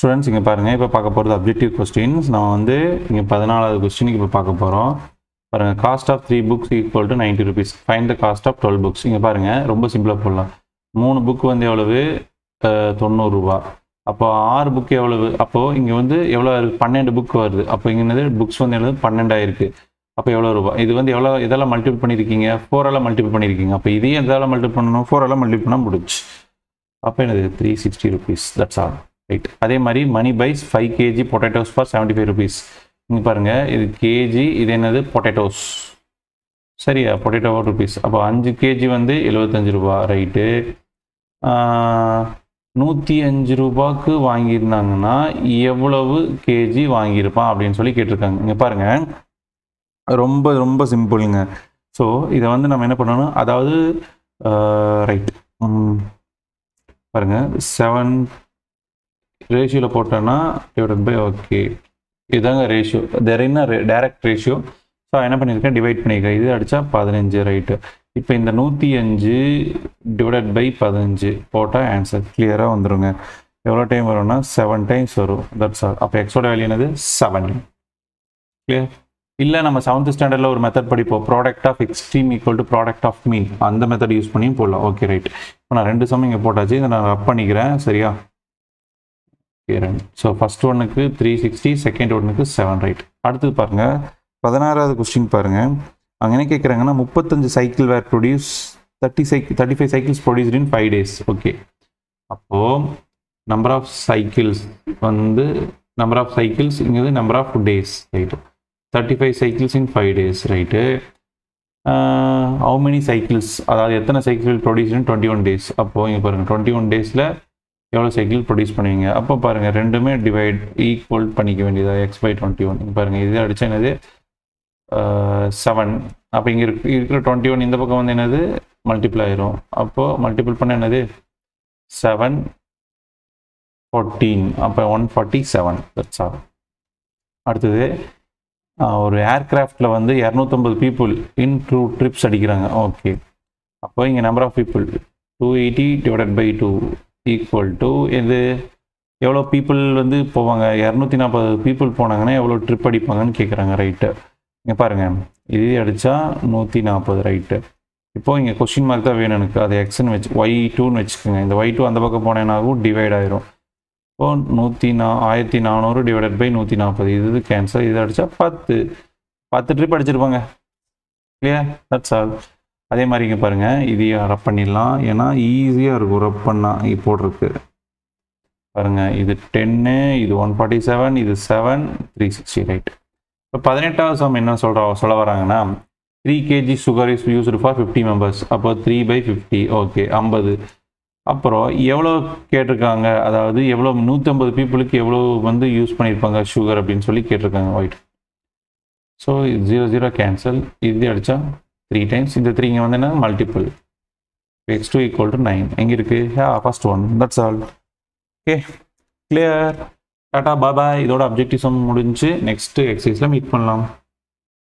students இங்கே பாருங்கள் இப்போ பார்க்க போகிறது அப்ஜெக்டிவ் கொஸ்டின்ஸ் நம்ம வந்து இங்கே பதினாலாவது கொஸ்டினுக்கு இப்போ பார்க்க போகிறோம் பாருங்கள் cost of three books equal to ninety rupees find the cost of twelve books இங்கே பாருங்கள் ரொம்ப சிம்பிளாக போடலாம் மூணு புக் வந்து எவ்வளவு அஹ், தொண்ணூறுரூவா அப்போ ஆறு புக் எவ்வளவு அப்போது இங்கே வந்து எவ்வளோ இருக்கு பன்னெண்டு புக் வருது அப்போ இங்கே என்னது புக்ஸ் வந்து என்னது பன்னெண்டாயிருக்கு அப்போ எவ்வளோ ரூபா இது வந்து எவ்வளோ இதெல்லாம் மல்டிபிள் பண்ணியிருக்கீங்க ஃபோரால் மல்டிபிள் பண்ணியிருக்கீங்க அப்போ இதையும் எதால் மல்டிபிள் பண்ணணும் ஃபோரால் மல்டிபிள் பண்ணால் முடிச்சு அப்போ என்னது three sixty rupees that's all right அதே மாதிரி மணி பைஸ் five kg potatoes for seventy five rupees இங்கே பாருங்கள் இது கேஜி இது என்னது பொட்டேட்டோஸ் சரியா பொட்டேட்டோ ருபீஸ் அப்போ அஞ்சு கேஜி வந்து எழுபத்தஞ்சு ரூபா ரைட்டு நூற்றி அஞ்சு ரூபாய்க்கு வாங்கியிருந்தாங்கன்னா எவ்வளவு கேஜி வாங்கியிருப்பான் அப்படின்னு சொல்லி கேட்டிருக்காங்க இங்கே பாருங்கள் ரொம்ப ரொம்ப சிம்பிளுங்க ஸோ இதை வந்து நம்ம என்ன பண்ணணும் அதாவது ரைட் பாருங்க செவன் ரேஷியோவில் போட்டோன்னா டிவைட் பை ஓகே இதுதாங்க ரேஷியோ தெர் என்ன டைரக்ட் ரேஷியோ ஸோ என்ன பண்ணியிருக்கேன் டிவைட் பண்ணியிருக்கேன் இது அடித்தா பதினஞ்சு ரைட்டு இப்போ இந்த நூற்றி அஞ்சு டிவைடட் பை பதினஞ்சு போட்டால் ஆன்சர் கிளியராக வந்துருங்க எவ்வளோ டைம் வரும்னா செவன் டைம்ஸ் வரும் தட்ஸ் ஆல் அப்போ எக்ஸோட வேல்யூ என்னது செவன் கிளியர் இல்லை நம்ம செவன்த் ஸ்டாண்டர்டில் ஒரு மெத்தட் படிப்போம் product of extreme equal to product of mean அந்த மெத்தட் யூஸ் பண்ணி போடலாம் ஓகே ரைட் இப்போ நான் ரெண்டு சம் இங்கே போட்டாச்சு இதை நான் ரப் பண்ணிக்கிறேன் சரியா ஓகே ரைட் ஸோ ஃபர்ஸ்ட் ஒன்னுக்கு த்ரீ சிக்ஸ்டி செகண்ட் ஒன்னுக்கு செவன் ரைட் அடுத்தது பாருங்கள் பதினாறாவது கொஸ்டின் பாருங்கள் அங்கே என்ன கேட்குறாங்கன்னா முப்பத்தஞ்சு cycle were produce thirty cycle thirty five cycles produced in five days okay அப்போது நம்பர் ஆஃப் சைக்கிள்ஸ் வந்து நம்பர் ஆஃப் சைக்கிள்ஸ் இங்கே number of days right thirty five cycles in five days right how many cycles அதாவது எத்தனை cycle produce in twenty one days அப்போது இங்கே பாருங்கள் twenty one டேஸில் எவ்வளோ சைக்கிள் ப்ரொடியூஸ் பண்ணுவீங்க அப்போ பாருங்கள் ரெண்டுமே டிவைட் ஈக்குவல் பண்ணிக்க வேண்டியதா எக்ஸ் பை டுவெண்ட்டி ஒன் இங்கே பாருங்கள் இது அடிச்சா என்னது செவன் அப்போ இங்கே இருக்கு இருக்கிற டுவெண்ட்டி ஒன் இந்த பக்கம் வந்து என்னது மல்டிபிள் ஆயிரும் அப்போது மல்டிபிள் பண்ண என்னது செவன் ஃபோர்டீன் அப்போ one forty seven that's all அடுத்தது ஆஹ், ஒரு ஏர்கிராஃப்டில் வந்து இரநூத்தம்பது பீப்புள் இன் டூ ட்ரிப்ஸ் அடிக்கிறாங்க ஓகே அப்போ இங்கே number of people two eighty divided by two equal to இது எவ்வளோ பீப்புள் வந்து போவாங்க இரநூத்தி நாற்பது பீப்புள் போனாங்கன்னா எவ்வளோ ட்ரிப் அடிப்பாங்கன்னு கேட்குறாங்க ரைட்டு இங்கே பாருங்கள் இது அடித்தா நூற்றி நாற்பது ரைட்டு இப்போ இங்கே கொஸ்டின் மார்க் தான் வேணும் எனக்கு அது எக்ஸ்ன்னு வச்சு ஒய் டூன்னு வச்சுக்கோங்க இந்த ஒய் டூ அந்த பக்கம் போனேன்னாகும் டிவைட் ஆயிரும் இப்போ நூற்றி நா ஆயிரத்தி நானூறு டிவைடட் பை நூற்றி நாற்பது இது கேன்சல் இது அடித்தா பத்து பத்து ட்ரிப் அடிச்சிருப்பாங்க இல்லையா தட்ஸ் ஆல் அதே மாதிரி இங்கே பாருங்கள் இதையும் ரப் பண்ணிடலாம் ஏன்னா ஈஸியாக இருக்கும் ரப் பண்ணால் இங்கே போடுறதுக்கு பாருங்கள் இது டென்னு இது ஒன் ஃபார்ட்டி செவன் இது செவன் த்ரீ சிக்ஸ்டி ரைட் இப்போ பதினெட்டாவது சம் என்ன சொல்கிறா சொல்ல வராங்கன்னா three kg sugar is used for fifty members அப்போ த்ரீ பை ஃபிஃப்டி ஓகே ஐம்பது அப்புறம் எவ்வளோ கேட்டிருக்காங்க அதாவது எவ்வளோ நூற்றம்பது பீப்புளுக்கு எவ்வளோ வந்து யூஸ் பண்ணியிருப்பாங்க சுகர் அப்படின்னு சொல்லி கேட்டிருக்காங்க wait so zero zero cancel இது அடித்தா த்ரீ டைம்ஸ் இந்த த்ரீ இங்கே வந்து என்ன multiple x two equal to nine எங்கே இருக்குது hey first one that's all okay clear tata bye இதோட அப்ஜெக்டிவ்ஸும் முடிஞ்சு நெக்ஸ்ட் எக்ஸசைஸில் மீட் பண்ணலாம்